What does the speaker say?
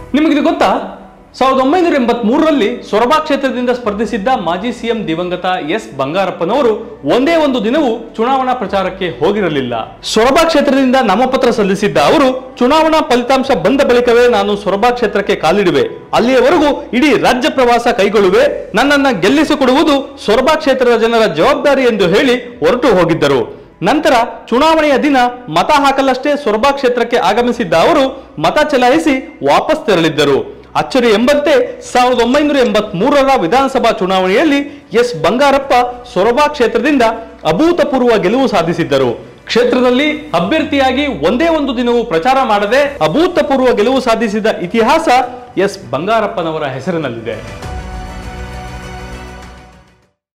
ನಿಮಗಿದು ಗೊತ್ತಾ ಸಾವಿರದ ಒಂಬೈನೂರ ಎಂಬತ್ ಮೂರರಲ್ಲಿ ಸೊರಬ ಕ್ಷೇತ್ರದಿಂದ ಸ್ಪರ್ಧಿಸಿದ್ದ ಮಾಜಿ ಸಿಎಂ ದಿವಂಗತ ಎಸ್ ಬಂಗಾರಪ್ಪನವರು ಒಂದೇ ಒಂದು ದಿನವೂ ಚುನಾವಣಾ ಪ್ರಚಾರಕ್ಕೆ ಹೋಗಿರಲಿಲ್ಲ ಸೊರಬ ಕ್ಷೇತ್ರದಿಂದ ನಾಮಪತ್ರ ಸಲ್ಲಿಸಿದ್ದ ಅವರು ಚುನಾವಣಾ ಫಲಿತಾಂಶ ಬಂದ ಬಳಿಕವೇ ನಾನು ಸೊರಬ ಕ್ಷೇತ್ರಕ್ಕೆ ಕಾಲಿಡುವೆ ಅಲ್ಲಿಯವರೆಗೂ ಇಡೀ ರಾಜ್ಯ ಪ್ರವಾಸ ಕೈಗೊಳ್ಳುವೆ ನನ್ನನ್ನ ಗೆಲ್ಲಿಸಿಕೊಡುವುದು ಸೊರಬ ಕ್ಷೇತ್ರದ ಜನರ ಜವಾಬ್ದಾರಿ ಎಂದು ಹೇಳಿ ಹೊರಟು ಹೋಗಿದ್ದರು ನಂತರ ಚುನಾವಣೆಯ ದಿನ ಮತ ಹಾಕಲಷ್ಟೇ ಸೊರಬ ಕ್ಷೇತ್ರಕ್ಕೆ ಆಗಮಿಸಿದ್ದ ಅವರು ಮತ ಚಲಾಯಿಸಿ ವಾಪಸ್ ತೆರಳಿದ್ದರು ಅಚ್ಚರಿ ಎಂಬಂತೆ ಸಾವಿರದ ಒಂಬೈನೂರ ಎಂಬತ್ ಮೂರರ ವಿಧಾನಸಭಾ ಚುನಾವಣೆಯಲ್ಲಿ ಎಸ್ ಬಂಗಾರಪ್ಪ ಸೊರಬ ಕ್ಷೇತ್ರದಿಂದ ಅಭೂತಪೂರ್ವ ಗೆಲುವು ಸಾಧಿಸಿದ್ದರು ಕ್ಷೇತ್ರದಲ್ಲಿ ಅಭ್ಯರ್ಥಿಯಾಗಿ ಒಂದೇ ಒಂದು ದಿನವೂ ಪ್ರಚಾರ ಮಾಡದೆ ಅಭೂತಪೂರ್ವ ಗೆಲುವು ಸಾಧಿಸಿದ ಇತಿಹಾಸ ಎಸ್ ಬಂಗಾರಪ್ಪನವರ ಹೆಸರಿನಲ್ಲಿದೆ